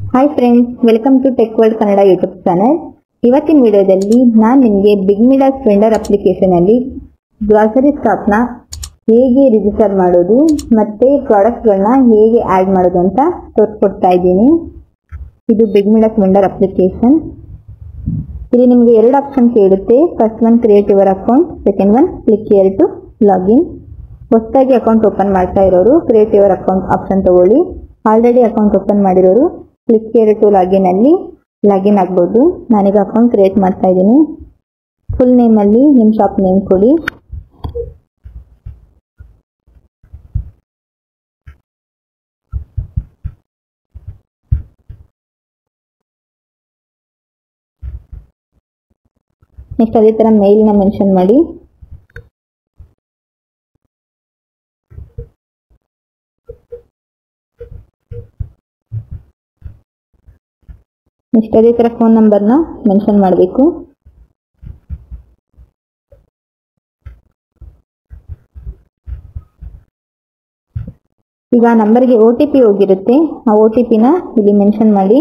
hi friends welcome to tech world Kannada YouTube channel ಇವತ್ತಿನ ವಿಡಿಯೋದಲ್ಲಿ ನಾನು ನಿಮಗೆ ಬಿಗ್ ಮಿಡಾಸ್ ವೆಂಡರ್ ಅಪ್ಲಿಕೇಶನ್ ಅಲ್ಲಿ ಗ್ರಾಸರಿ ಸ್ಟಾಕ್ನ ಹೇಗೆ ರಿಜಿಸ್ಟರ್ ಮಾಡೋದು ಮತ್ತೆ ಪ್ರಾಡಕ್ಟ್ಗಳನ್ನ ಹೇಗೆ ಆಡ್ ಮಾಡೋದು ಅಂತ ತೋರಿಸ್ಕೊಡ್ತಾ ಇದ್ದೀನಿ ಇದು ಬಿಗ್ ಮಿಡಾಸ್ ವೆಂಡರ್ ಅಪ್ಲಿಕೇಶನ್ ಇಲ್ಲಿ ನಿಮಗೆ ಎರಡು ಆಪ್ಷನ್ ಕೇಳುತ್ತೆ first one create your account second one click here to login ಹೊಸದಾಗಿ ಅಕೌಂಟ್ ಓಪನ್ ಮಾಡ್ತಾ ಇರೋರು ಕ್ರಿಯೇಟ್ ಯುವರ್ ಅಕೌಂಟ್ ಆಪ್ಷನ್ ತಗೊಳ್ಳಿ ಆಲ್ರೆಡಿ ಅಕೌಂಟ್ ಓಪನ್ ಮಾಡಿರೋರು ಕ್ಲಿಕ್ ಹಿಯರ್ ಟು ಲಾಗಿನ್ ಅಲ್ಲಿ ಲಾಗಿನ್ ಆಗ್ಬೋದು ನಾನೀಗ ಅಕೌಂಟ್ ಕ್ರಿಯೇಟ್ ಮಾಡ್ತಾ ಇದ್ದೀನಿ ಫುಲ್ ನೇಮಲ್ಲಿ ನಿಮ್ಮ ಶಾಪ್ ನೇಮ್ ಕೊಡಿ ನೆಕ್ಸ್ಟ್ ಅದೇ ಥರ ಮೇಲ್ನ ಮೆನ್ಷನ್ ಮಾಡಿ ನೆಕ್ಸ್ಟ್ ಅದೇ ಥರ ಫೋನ್ ನಂಬರ್ನ ಮೆನ್ಷನ್ ಮಾಡಬೇಕು ಈಗ ಆ ನಂಬರ್ಗೆ ಒ ಟಿ ಪಿ ಹೋಗಿರುತ್ತೆ ಆ ಒ ಟಿ ಪಿನ ಇಲ್ಲಿ ಮೆನ್ಷನ್ ಮಾಡಿ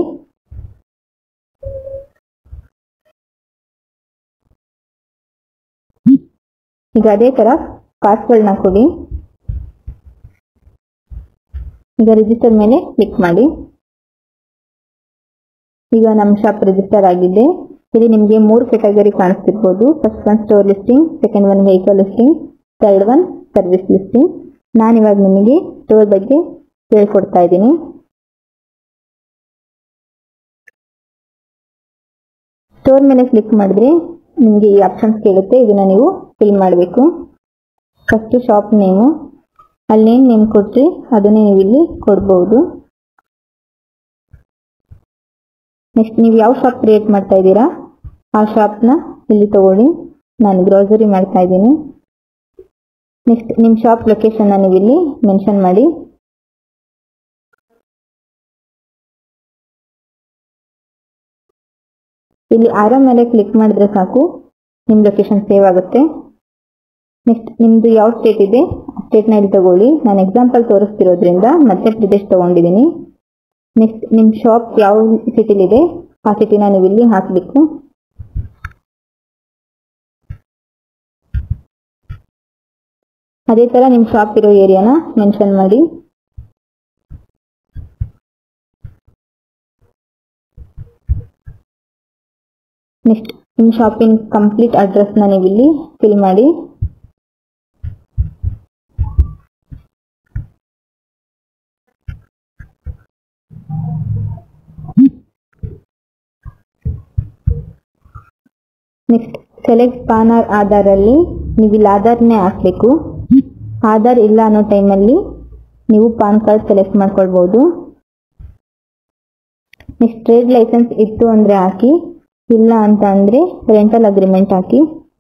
ಈಗ ಅದೇ ತರ ಪಾಸ್ವರ್ಡ್ನ ಕೊಡಿ ಈಗ ರಿಜಿಸ್ಟರ್ ಮೇಲೆ ಕ್ಲಿಕ್ ಮಾಡಿ ಈಗ ನಮ್ಮ ಶಾಪ್ ರಿಜಿಸ್ಟರ್ ಆಗಿದೆ ಇಲ್ಲಿ ನಿಮಗೆ ಮೂರು ಕೆಟಗರಿ ಕಾಣಿಸ್ತಿರ್ಬೋದು first one store listing second one vehicle listing third one service listing ನಾನಿವಾಗ ನಿಮಗೆ ಸ್ಟೋರ್ ಬಗ್ಗೆ ಹೇಳ್ಕೊಡ್ತಾ ಇದ್ದೀನಿ ಸ್ಟೋರ್ ಮೇಲೆ ಕ್ಲಿಕ್ ಮಾಡಿದ್ರೆ ನಿಮಗೆ ಈ ಆಪ್ಷನ್ಸ್ ಕೇಳುತ್ತೆ ಇದನ್ನ ನೀವು ಫಿಲ್ ಮಾಡಬೇಕು ಫಸ್ಟ್ ಶಾಪ್ ನೇಮು ಅಲ್ಲೇನು ನೇಮ್ ಕೊಟ್ರಿ ಅದನ್ನೇ ನೀವು ಇಲ್ಲಿ ಕೊಡ್ಬೋದು ನೆಕ್ಸ್ಟ್ ನೀವು ಯಾವ ಶಾಪ್ ಕ್ರಿಯೇಟ್ ಮಾಡ್ತಾ ಇದ್ದೀರಾ ಆ ಶಾಪ್ನ ಇಲ್ಲಿ ತಗೊಳ್ಳಿ ನಾನು ಗ್ರೋಸರಿ ಮಾಡ್ತಾ ಇದ್ದೀನಿ ನೆಕ್ಸ್ಟ್ ನಿಮ್ಮ ಶಾಪ್ ಲೊಕೇಶನ್ನ ನೀವು ಇಲ್ಲಿ ಮೆನ್ಷನ್ ಮಾಡಿ ಇಲ್ಲಿ ಆರೋ ಮೇಲೆ ಕ್ಲಿಕ್ ಮಾಡಿದ್ರೆ ಸಾಕು ನಿಮ್ಮ ಲೊಕೇಶನ್ ಸೇವ್ ಆಗುತ್ತೆ ನೆಕ್ಸ್ಟ್ ನಿಮ್ದು ಯಾವ ಸ್ಟೇಟ್ ಇದೆ ಆ ಸ್ಟೇಟ್ನ ಇಲ್ಲಿ ತಗೊಳ್ಳಿ ನಾನು ಎಕ್ಸಾಂಪಲ್ ತೋರಿಸ್ತಿರೋದ್ರಿಂದ ಮಧ್ಯ ಪ್ರದೇಶ್ ತಗೊಂಡಿದ್ದೀನಿ ನೆಕ್ಸ್ಟ್ ನಿಮ್ಮ ಶಾಪ್ ಯಾವ ಸಿಟಿಲಿದೆ ಆ ಸಿಟಿನ ನೀವು ಇಲ್ಲಿ ಹಾಕಬೇಕು ಅದೇ ಥರ ನಿಮ್ಮ ಶಾಪ್ ಇರೋ ಏರಿಯಾನ ಮೆನ್ಷನ್ ಮಾಡಿ ನೆಕ್ಸ್ಟ್ ನಿಮ್ಮ ಶಾಪಿನ ಕಂಪ್ಲೀಟ್ ಅಡ್ರೆಸ್ನ ನೀವು ಇಲ್ಲಿ ಫಿಲ್ ಮಾಡಿ next select PAN or Aadhaar ಅಲ್ಲಿ ನೀವು ಇಲ್ಲಿ ಆಧಾರ್ನೇ ಹಾಕ್ಬೇಕು ಆಧಾರ್ ಇಲ್ಲ ಅನ್ನೋ ಟೈಮಲ್ಲಿ ನೀವು ಪಾನ್ ಕಾರ್ಡ್ ಸೆಲೆಕ್ಟ್ ಮಾಡ್ಕೊಳ್ಬಹುದು ನೆಕ್ಸ್ಟ್ ಟ್ರೇಡ್ ಲೈಸೆನ್ಸ್ ಇತ್ತು ಅಂದ್ರೆ ಹಾಕಿ ಇಲ್ಲ ಅಂತ ಅಂದ್ರೆ ರೆಂಟಲ್ ಅಗ್ರಿಮೆಂಟ್ ಹಾಕಿ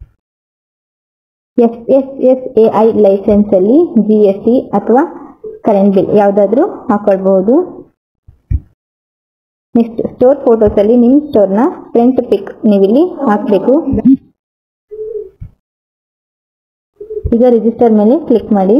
S S S A I licence ಅಲ್ಲಿ ಜಿ ಎಸ್ ಟಿ ಅಥವಾ ಕರೆಂಟ್ ಬಿಲ್ ಯಾವ್ದಾದ್ರು ಹಾಕೊಳ್ಬಹುದು ನೆಕ್ಸ್ಟ್ ಸ್ಟೋರ್ ಫೋಟೋಸ್ ಅಲ್ಲಿ ನಿಮ್ ಸ್ಟೋರ್ ನ ಫ್ರಂಟ್ ಪಿಕ್ ನೀವಿಲ್ಲಿ ಹಾಕ್ಬೇಕು ಈಗ ರಿಜಿಸ್ಟರ್ ಮೇಲೆ ಕ್ಲಿಕ್ ಮಾಡಿ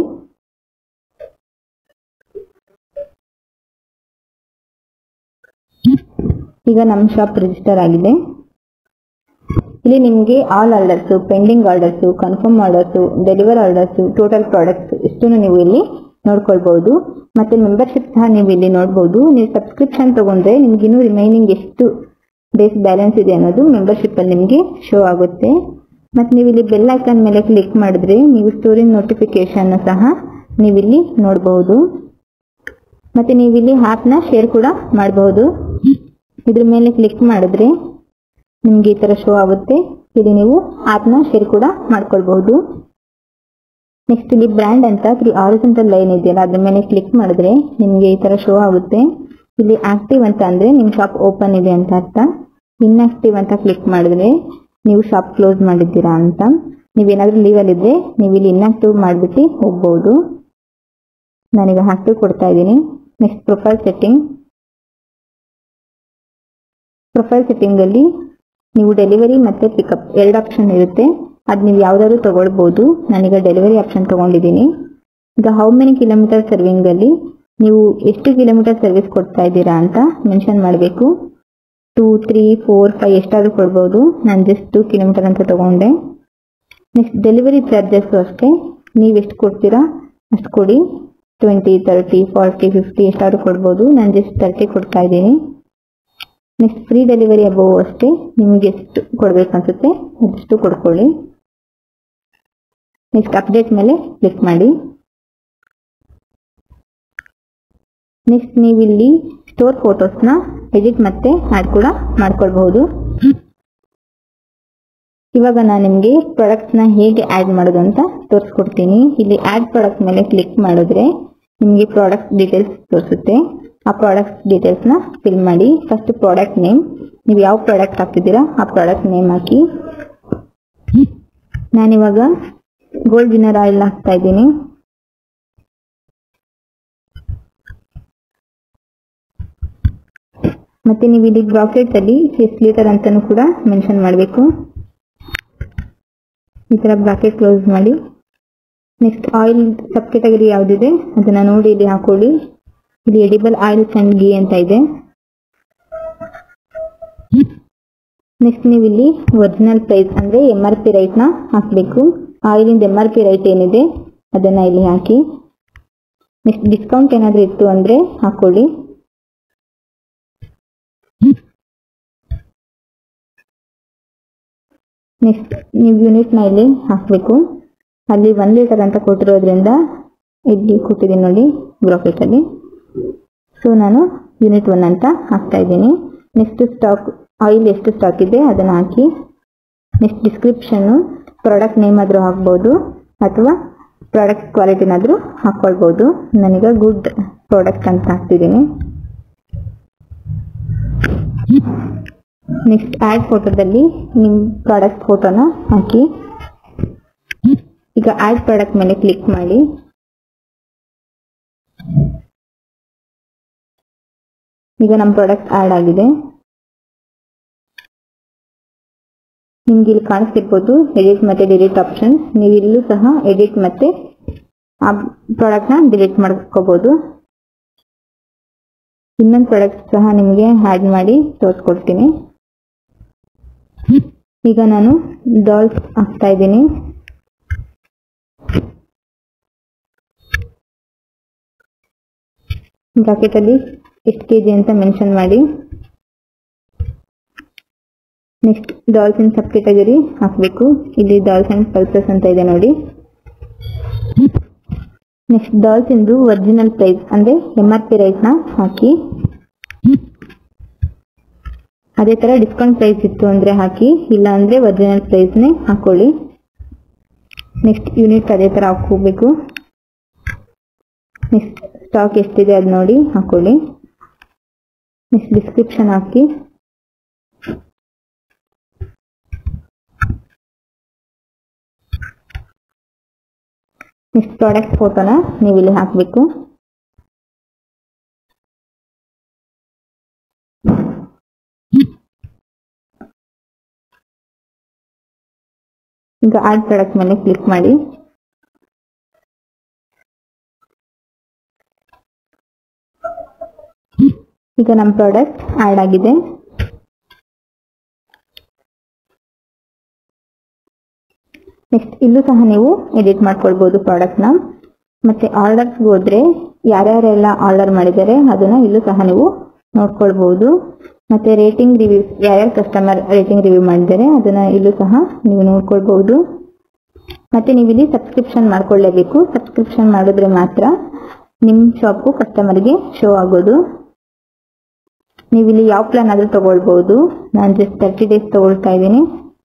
ಈಗ ನಮ್ಮ ಶಾಪ್ ರಿಜಿಸ್ಟರ್ ಆಗಿದೆ ಇಲ್ಲಿ ನಿಮಗೆ all orders pending orders confirm orders deliver orders total products ಇಷ್ಟನ್ನು ನೀವು ಇಲ್ಲಿ ನೋಡ್ಕೊಳ್ಬಹುದು ಮತ್ತೆ ಮೆಂಬರ್ಶಿಪ್ ಸಹ ನೀವು ಇಲ್ಲಿ ನೋಡಬಹುದು ನೀವು ಸಬ್ಸ್ಕ್ರಿಪ್ಷನ್ ತಗೊಂಡ್ರೆ ನಿಮ್ಗೆ ಇನ್ನೂ ರಿಮೈನಿಂಗ್ ಎಷ್ಟು ಡೇಸ್ ಬ್ಯಾಲೆನ್ಸ್ ಇದೆ ಅನ್ನೋದು ಮೆಂಬರ್ಶಿಪ್ ಅಲ್ಲಿ ನಿಮಗೆ ಶೋ ಆಗುತ್ತೆ ಮತ್ತೆ ನೀವು ಇಲ್ಲಿ ಬೆಲ್ ಐಕಾನ್ ಮೇಲೆ ಕ್ಲಿಕ್ ಮಾಡಿದ್ರೆ ನೀವು ಸ್ಟೋರಿಂಗ್ ನೋಟಿಫಿಕೇಶನ್ ಸಹ ನೀವಿಲ್ಲಿ ನೋಡಬಹುದು ಮತ್ತೆ ನೀವು ಇಲ್ಲಿ ಆ್ಯಪ್ನ ಶೇರ್ ಕೂಡ ಮಾಡಬಹುದು ಇದ್ರ ಮೇಲೆ ಕ್ಲಿಕ್ ಮಾಡಿದ್ರೆ ನಿಮ್ಗೆ ಈ ತರ ಶೋ ಆಗುತ್ತೆ ಇಲ್ಲಿ ನೀವು ಆಪ್ನ ಶೇರ್ ಕೂಡ ಮಾಡ್ಕೊಳ್ಬಹುದು ನೆಕ್ಸ್ಟ್ ಇಲ್ಲಿ ಬ್ರ್ಯಾಂಡ್ ಅಂತ ತ್ರೀ ಆರಿಜೆಂಟಲ್ ಲೈನ್ ಇದೆಯಲ್ಲ ಅದ್ರ ಮೇಲೆ ಕ್ಲಿಕ್ ಮಾಡಿದ್ರೆ ನಿಮ್ಗೆ ಈ ತರ ಶೋ ಆಗುತ್ತೆ ಇಲ್ಲಿ ಆಕ್ಟಿವ್ ಅಂತ ಅಂದ್ರೆ ನಿಮ್ ಶಾಪ್ ಓಪನ್ ಇದೆ ಅಂತ ಅರ್ಥ ಇನ್ಆಕ್ಟಿವ್ ಅಂತ ಕ್ಲಿಕ್ ಮಾಡಿದ್ರೆ ನೀವು ಶಾಪ್ ಕ್ಲೋಸ್ ಮಾಡಿದ್ದೀರಾ ಅಂತ ನೀವೇನಾದ್ರೂ ಲೀವಲ್ ಇದ್ರೆ ನೀವು ಇಲ್ಲಿ ಇನ್ಆಕ್ಟಿವ್ ಮಾಡ್ಬಿಟ್ಟು ಹೋಗ್ಬಹುದು ನಾನೀಗ ಆಕ್ಟಿವ್ ಕೊಡ್ತಾ ಇದ್ದೀನಿ next profile setting profile setting ಅಲ್ಲಿ ನೀವು ಡೆಲಿವರಿ ಮತ್ತೆ ಪಿಕಪ್ ಎರಡು ಆಪ್ಷನ್ ಇರುತ್ತೆ ಅದ್ ನೀವು ಯಾವ್ದಾದ್ರು ತಗೊಳ್ಬಹುದು ನಾನೀಗ ಡೆಲಿವರಿ ಆಪ್ಷನ್ ತಗೊಂಡಿದ್ದೀನಿ ಈಗ ಹೌ ಮೆನಿ ಕಿಲೋಮೀಟರ್ ಸರ್ವಿಂಗ್ ಅಲ್ಲಿ ನೀವು ಎಷ್ಟು ಕಿಲೋಮೀಟರ್ ಸರ್ವಿಸ್ ಕೊಡ್ತಾ ಇದ್ದೀರಾ ಅಂತ ಮೆನ್ಷನ್ ಮಾಡಬೇಕು ಟೂ ತ್ರೀ ಫೋರ್ ಫೈವ್ ಎಷ್ಟಾದ್ರೂ ಕೊಡ್ಬೋದು ನಾನು ಜಸ್ಟ್ ಟೂ ಕಿಲೋಮೀಟರ್ ಅಂತ ತಗೊಂಡೆ ನೆಕ್ಸ್ಟ್ ಡೆಲಿವರಿ ಚಾರ್ಜಸ್ ಅಷ್ಟೇ ನೀವು ಎಷ್ಟು ಕೊಡ್ತೀರಾ ಅಷ್ಟು ಕೊಡಿ ಟ್ವೆಂಟಿ ತರ್ಟಿ ಫಾರ್ಟಿ ಫಿಫ್ಟಿ ಎಷ್ಟಾದ್ರೂ ಕೊಡ್ಬೋದು ನಾನು ಜಸ್ಟ್ ತರ್ಟಿ ಕೊಡ್ತಾ ಇದ್ದೀನಿ ನೆಕ್ಸ್ಟ್ ಫ್ರೀ ಡೆಲಿವರಿ ಅಬೋವ್ ಅಷ್ಟೇ ನಿಮಗೆ ಎಷ್ಟು ಕೊಡ್ಬೇಕು ಅನ್ಸುತ್ತೆ ಅಷ್ಟು ಕೊಡ್ಕೊಳ್ಳಿ ನೆಕ್ಸ್ಟ್ ಅಪ್ಡೇಟ್ ಮೇಲೆ ಕ್ಲಿಕ್ ಮಾಡಿ ನೆಕ್ಸ್ಟ್ ನೀವು ಇಲ್ಲಿ ಸ್ಟೋರ್ ಫೋಟೋಸ್ನ ಎಡಿಟ್ ಮತ್ತೆ ಆಡ್ ಕೂಡ ಮಾಡ್ಕೊಳ್ಬಹುದು ಇವಾಗ ನಾನು ನಿಮಗೆ ಪ್ರಾಡಕ್ಟ್ಸ್ನ ಹೇಗೆ ಆಡ್ ಮಾಡೋದು ಅಂತ ತೋರಿಸ್ಕೊಡ್ತೀನಿ ಇಲ್ಲಿ ಆಡ್ ಪ್ರಾಡಕ್ಟ್ ಮೇಲೆ ಕ್ಲಿಕ್ ಮಾಡಿದ್ರೆ ನಿಮಗೆ ಪ್ರಾಡಕ್ಟ್ ಡೀಟೇಲ್ಸ್ ತೋರಿಸುತ್ತೆ ಆ ಪ್ರಾಡಕ್ಟ್ ಡೀಟೇಲ್ಸ್ನ ಫಿಲ್ ಮಾಡಿ ಫಸ್ಟ್ ಪ್ರಾಡಕ್ಟ್ ನೇಮ್ ನೀವು ಯಾವ ಪ್ರಾಡಕ್ಟ್ ಹಾಕ್ತಿದ್ದೀರಾ ಆ ಪ್ರಾಡಕ್ಟ್ ನೇಮ್ ಹಾಕಿ ನಾನಿವಾಗ ಗೋಲ್ಡ್ ವಿನ್ನರ್ ಆಯಿಲ್ ಹಾಕ್ತಾ ಇದ್ದೀನಿ ಮತ್ತೆ ನೀವು ಇಲ್ಲಿ ಬ್ರಾಕೆಟ್ ಅಲ್ಲಿ ಎಷ್ಟು ಲೀಟರ್ ಅಂತಾನೂ ಕೂಡ ಮೆನ್ಷನ್ ಮಾಡಬೇಕು ಈ ತರ ಬ್ರಾಕೆಟ್ ಕ್ಲೋಸ್ ಮಾಡಿ ನೆಕ್ಸ್ಟ್ ಆಯಿಲ್ ಸಬ್ ಕೆಟಗರಿ ಯಾವ್ದಿದೆ ಅದನ್ನ ನೋಡಿ ಇಲ್ಲಿ ಹಾಕೊಳ್ಳಿ ಇಲ್ಲಿ ಎಡಿಬಲ್ ಆಯಿಲ್ಸ್ ಅಂಡ್ ಗೀ ಅಂತ ಇದೆ ನೆಕ್ಸ್ಟ್ ನೀವು ಇಲ್ಲಿ ಒರಿಜಿನಲ್ ಪ್ರೈಸ್ ಅಂದ್ರೆ ಎಂ ಆರ್ ಪಿ ರೈಟ್ ನ ಹಾಕಬೇಕು ಆಯಿಲಿಂದ ಎಂ ಆರ್ ಪಿ ರೈಟ್ ಏನಿದೆ ಅದನ್ನ ಇಲ್ಲಿ ಹಾಕಿ ನೆಕ್ಸ್ಟ್ ಡಿಸ್ಕೌಂಟ್ ಏನಾದ್ರೂ ಇತ್ತು ಅಂದ್ರೆ ಹಾಕೊಳ್ಳಿ ನೆಕ್ಸ್ಟ್ ನೀವು ಯೂನಿಟ್ ನ ಇಲ್ಲಿ ಹಾಕಬೇಕು ಅಲ್ಲಿ ಒನ್ ಲೀಟರ್ ಅಂತ ಕೊಟ್ಟಿರೋದ್ರಿಂದ ಇಲ್ಲಿ ಕೊಟ್ಟಿದ್ದೀನಿ ನೋಡಿ ಬ್ರಾಕೆಟ್ ಅಲ್ಲಿ ಸೊ ನಾನು ಯೂನಿಟ್ ಒನ್ ಅಂತ ಹಾಕ್ತಾ ಇದ್ದೀನಿ ನೆಕ್ಸ್ಟ್ ಸ್ಟಾಕ್ ಆಯಿಲ್ ಎಷ್ಟು ಸ್ಟಾಕ್ ಇದೆ ಅದನ್ನ ಹಾಕಿ ನೆಕ್ಸ್ಟ್ ಡಿಸ್ಕ್ರಿಪ್ಷನ್ ಪ್ರಾಡಕ್ಟ್ ನೇಮ್ ಆದ್ರೂ ಹಾಕ್ಬೋದು ಅಥವಾ ಪ್ರಾಡಕ್ಟ್ ಕ್ವಾಲಿಟಿನಾದ್ರೂ ಹಾಕೊಳ್ಬೋದು ನನಗೆ ಗುಡ್ ಪ್ರಾಡಕ್ಟ್ ಅಂತ ಹಾಕ್ತಿದ್ದೀನಿ ನೆಕ್ಸ್ಟ್ ಆಡ್ ಫೋಟೋದಲ್ಲಿ ನಿಮ್ಮ ಪ್ರಾಡಕ್ಟ್ ಫೋಟೋನ ಹಾಕಿ ಈಗ ಆಡ್ ಪ್ರಾಡಕ್ಟ್ ಮೇಲೆ ಕ್ಲಿಕ್ ಮಾಡಿ ಈಗ ನಮ್ಮ ಪ್ರಾಡಕ್ಟ್ ಆಡ್ ಆಗಿದೆ ನಿಮ್ಗೆ ಇಲ್ಲಿ ಕಾಣಿಸ್ತಿರ್ಬೋದು ಎಡಿಟ್ ಮತ್ತೆ ಡಿಲೀಟ್ ಆಪ್ಷನ್ ನೀವು ಇಲ್ಲೂ ಸಹ ಎಡಿಟ್ ಮತ್ತೆ ಆ ಪ್ರಾಡಕ್ಟ್ ನ ಡಿಲೀಟ್ ಮಾಡ್ಕೋಬಹುದು ಇನ್ನೊಂದು ಪ್ರಾಡಕ್ಟ್ ಸಹ ನಿಮಗೆ ಆಡ್ ಮಾಡಿ ತೋರಿಸ್ಕೊಡ್ತೀನಿ ಈಗ ನಾನು ಡಾಲ್ಸ್ ಹಾಕ್ತಾ ಇದ್ದೀನಿ ಬ್ರಾಕೆಟ್ ಅಲ್ಲಿ ಎಷ್ಟು ಕೆಜಿ ಅಂತ ಮೆನ್ಷನ್ ಮಾಡಿ next dals in sub category ಹಾಕಬೇಕು ಇಲ್ಲಿ ಡಾಲ್ಸ್ ಅಂಡ್ ಪಲ್ಸಸ್ ಅಂತ ಇದೆ ನೋಡಿ ನೆಕ್ಸ್ಟ್ ಡಾಲ್ಸ್ ಇಂದು ಒರಿಜಿನಲ್ ಪ್ರೈಸ್ ಅಂದ್ರೆ ಎಂ ಆರ್ ಪಿ ರೈಟ್ ನ ಹಾಕಿ ಅದೇ ತರ ಡಿಸ್ಕೌಂಟ್ ಪ್ರೈಸ್ ಇತ್ತು ಅಂದ್ರೆ ಹಾಕಿ ಇಲ್ಲ ಅಂದ್ರೆ ಒರಿಜಿನಲ್ ಪ್ರೈಸ್ ನೇ ಹಾಕೊಳ್ಳಿ ನೆಕ್ಸ್ಟ್ ಯೂನಿಟ್ ಅದೇ ತರ ಹಾಕೋಬೇಕು ನೆಕ್ಸ್ಟ್ ಸ್ಟಾಕ್ ಎಷ್ಟಿದೆ ಅದು ನೋಡಿ ಹಾಕೊಳ್ಳಿ ನೆಕ್ಸ್ಟ್ ಡಿಸ್ಕ್ರಿಪ್ಷನ್ ಹಾಕಿ ನೆಕ್ಸ್ಟ್ ಪ್ರಾಡಕ್ಟ್ ಫೋಟೋನ ನೀವು ಇಲ್ಲಿ ಹಾಕಬೇಕು ಈಗ ಆಡ್ ಪ್ರಾಡಕ್ಟ್ ಮೇಲೆ ಕ್ಲಿಕ್ ಮಾಡಿ ಈಗ ನಮ್ಮ ಪ್ರಾಡಕ್ಟ್ ಆಡ್ ಆಗಿದೆ ನೆಕ್ಸ್ಟ್ ಇಲ್ಲೂ ಸಹ ನೀವು ಎಡಿಟ್ ಮಾಡ್ಕೊಳ್ಬಹುದು ಪ್ರಾಡಕ್ಟ್ ನ ಮತ್ತೆ ಆರ್ಡರ್ಸ್ ಹೋದ್ರೆ ಯಾರ್ಯಾರೆಲ್ಲ ಆರ್ಡರ್ ಮಾಡಿದ್ದಾರೆ ಅದನ್ನ ಇಲ್ಲೂ ಸಹ ನೀವು ನೋಡ್ಕೊಳ್ಬಹುದು ಮತ್ತೆ ರೇಟಿಂಗ್ ರಿವ್ಯೂಸ್ ಯಾರ್ಯಾರು ಕಸ್ಟಮರ್ ರೇಟಿಂಗ್ ರಿವ್ಯೂ ಮಾಡಿದ್ದಾರೆ ಅದನ್ನ ಇಲ್ಲೂ ಸಹ ನೀವು ನೋಡ್ಕೊಳ್ಬಹುದು ಮತ್ತೆ ನೀವು ಇಲ್ಲಿ ಸಬ್ಸ್ಕ್ರಿಪ್ಷನ್ ಮಾಡ್ಕೊಳ್ಳೇಬೇಕು ಸಬ್ಸ್ಕ್ರಿಪ್ಷನ್ ಮಾಡಿದ್ರೆ ಮಾತ್ರ ನಿಮ್ ಶಾಪು ಕಸ್ಟಮರ್ಗೆ ಶೋ ಆಗೋದು ನೀವು ಇಲ್ಲಿ ಯಾವ ಪ್ಲಾನ್ ಆದ್ರೂ ತಗೊಳ್ಬಹುದು ನಾನು ಜಸ್ಟ್ ತರ್ಟಿ ಡೇಸ್ ತಗೊಳ್ತಾ ಇದ್ದೀನಿ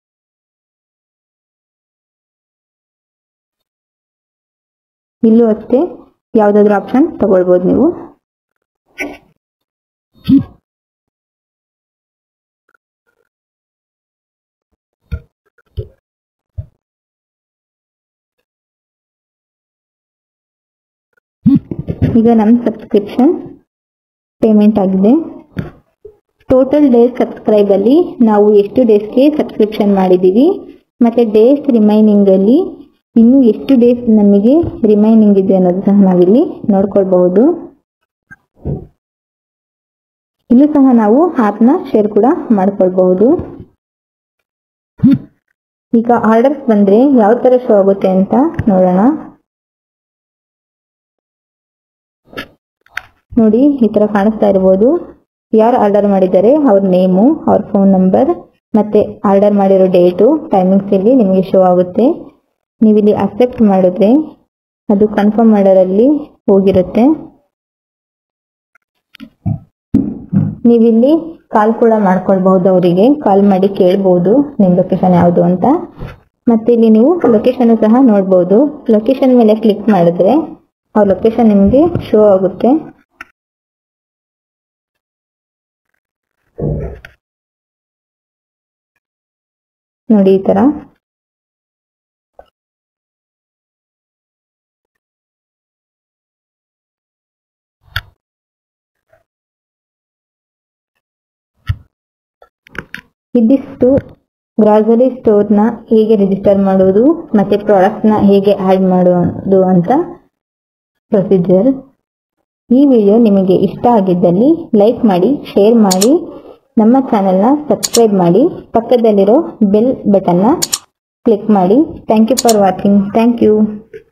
ಇಲ್ಲೂ ಅಷ್ಟೇ ಯಾವ್ದಾದ್ರು ಆಪ್ಷನ್ ತಗೊಳ್ಬಹುದು ನೀವು ಈಗ ನಮ್ಮ ಸಬ್ಸ್ಕ್ರಿಪ್ಷನ್ ಪೇಮೆಂಟ್ ಆಗಿದೆ ಟೋಟಲ್ ಡೇಸ್ ಸಬ್ಸ್ಕ್ರೈಬ್ ಅಲ್ಲಿ ನಾವು ಎಷ್ಟು ಡೇಸ್ಗೆ ಸಬ್ಸ್ಕ್ರಿಪ್ಷನ್ ಮಾಡಿದೀವಿ ಮತ್ತೆ ಡೇಸ್ ರಿಮೈನಿಂಗ್ ಅಲ್ಲಿ ಇನ್ನು ಎಷ್ಟು ಡೇಸ್ ನಮಗೆ ರಿಮೈನಿಂಗ್ ಇದೆ ಅನ್ನೋದು ಸಹ ನಾವಿಲ್ಲಿ ನೋಡ್ಕೊಳ್ಬಹುದು ಇಲ್ಲೂ ಸಹ ನಾವು ಆಪ್ನ ಶೇರ್ ಕೂಡ ಮಾಡ್ಕೊಳ್ಬಹುದು ಈಗ ಆರ್ಡರ್ಸ್ ಬಂದ್ರೆ ಯಾವ ತರ ಶೋ ಆಗುತ್ತೆ ಅಂತ ನೋಡೋಣ ನೋಡಿ ಈ ತರ ಕಾಣಿಸ್ತಾ ಇರ್ಬೋದು ಯಾರು ಆರ್ಡರ್ ಮಾಡಿದ್ದಾರೆ ಅವ್ರ ನೇಮು ಅವ್ರ ಫೋನ್ ನಂಬರ್ ಮತ್ತೆ ಆರ್ಡರ್ ಮಾಡಿರೋ ಡೇಟು ಟೈಮಿಂಗ್ಸ್ ಇಲ್ಲಿ ನಿಮಗೆ ಶೋ ಆಗುತ್ತೆ ನೀವಿಲ್ಲಿ ಅಕ್ಸೆಪ್ಟ್ ಮಾಡಿದ್ರೆ ಅದು ಕನ್ಫರ್ಮ್ ಮಾಡೋರಲ್ಲಿ ಹೋಗಿರುತ್ತೆ ನೀವಿಲ್ಲಿ ಕಾಲ್ ಕೂಡ ಮಾಡ್ಕೊಳ್ಬಹುದು ಅವರಿಗೆ ಕಾಲ್ ಮಾಡಿ ಕೇಳ್ಬಹುದು ನಿಮ್ ಲೊಕೇಶನ್ ಯಾವುದು ಅಂತ ಮತ್ತೆ ಇಲ್ಲಿ ನೀವು ಲೊಕೇಶನ್ ಸಹ ನೋಡ್ಬೋದು ಲೊಕೇಶನ್ ಮೇಲೆ ಕ್ಲಿಕ್ ಮಾಡಿದ್ರೆ ಅವ್ರ ಲೊಕೇಶನ್ ನಿಮಗೆ ಶೋ ಆಗುತ್ತೆ ನೋಡಿ ಈ ತರ ಇದಿಷ್ಟು ಗ್ರಾಸರಿ ಸ್ಟೋರ್ನ ಹೇಗೆ ರಿಜಿಸ್ಟರ್ ಮಾಡುವುದು ಮತ್ತೆ ಪ್ರಾಡಕ್ಟ್ನ ಹೇಗೆ ಆಡ್ ಮಾಡುವುದು ಅಂತ ಪ್ರೊಸೀಜರ್ ಈ ವಿಡಿಯೋ ನಿಮಗೆ ಇಷ್ಟ ಆಗಿದ್ದಲ್ಲಿ ಲೈಕ್ ಮಾಡಿ ಶೇರ್ ಮಾಡಿ ನಮ್ಮ ಚಾನೆಲ್ನ ಸಬ್ಸ್ಕ್ರೈಬ್ ಮಾಡಿ ಪಕ್ಕದಲ್ಲಿರೋ ಬೆಲ್ ಬಟನ್ನ ಕ್ಲಿಕ್ ಮಾಡಿ thank you for watching thank you